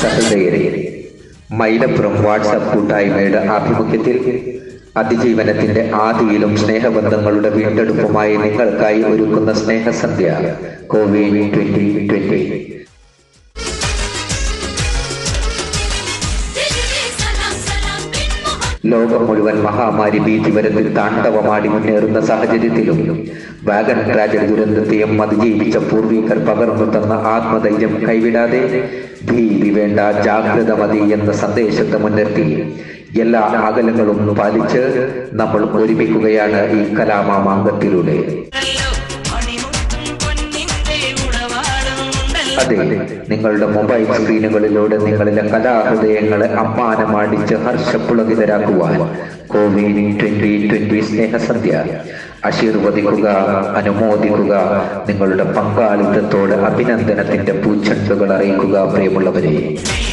സഹൃദയരെ Mylapuram WhatsApp കൂട്ടായ്മയുടെ ആഭിമുഖ്യത്തിൽ അതിജീവനത്തിന്റെ ആദിയിലും സ്നേഹബന്ധങ്ങളുടെ വീണ്ടെടുപ്പുമായി നിങ്ങൾക്കായി ഒരുക്കുന്ന സ്നേഹസന്ധ്യ Covid twenty twenty Salam Salam bin Muhammad ലോകം മുഴുവൻ മഹാമാരി ഭീതിവരത്തിൽ താണ്ഡവമാടി മുന്നേറുന്ന സാഹചര്യത്തിലും വാഗൺ ട്രാജഡി ദുരന്തത്തെയും അതിജീവിച്ച പൂർവികർ പകർന്നു തന്ന ആത്മധൈര്യം കൈവിടാതെ ഭീതി വേണ്ട ജാഗ്രത മതി എന്ന സന്ദേശത്തെ മുൻനിർത്തി എല്ലാ അകലങ്ങളും പാലിച്ച് നമ്മൾ ഒരുമിക്കുകയാണ് ഈ കലാമാമാങ്കത്തിലൂടെ മണിമുത്തും പൊന്നിന്റെ ഉടവാടുന്നുണ്ടല്ലോ അതെ നിങ്ങളുടെ മൊബൈൽ സ്ക്രീനുകളിലൂടെ നിങ്ങളിലെ കലാഹൃദയങ്ങളെ അമ്മാനമാടിച്ച് ഹർഷപ്പുളകിതരാക്കുവാൻ കോവിഡ് ട്വന്റി ട്വന്റി സ്നേഹസന്ധ്യ ആശീർവദിക്കുക അനുമോദിക്കുക നിങ്ങളുടെ പങ്കാളിത്തത്തോട് അഭിനന്ദനത്തിന്റെ പൂച്ചണ്ടുകൾ അറിയിക്കുക പ്രിയമുള്ളവരെ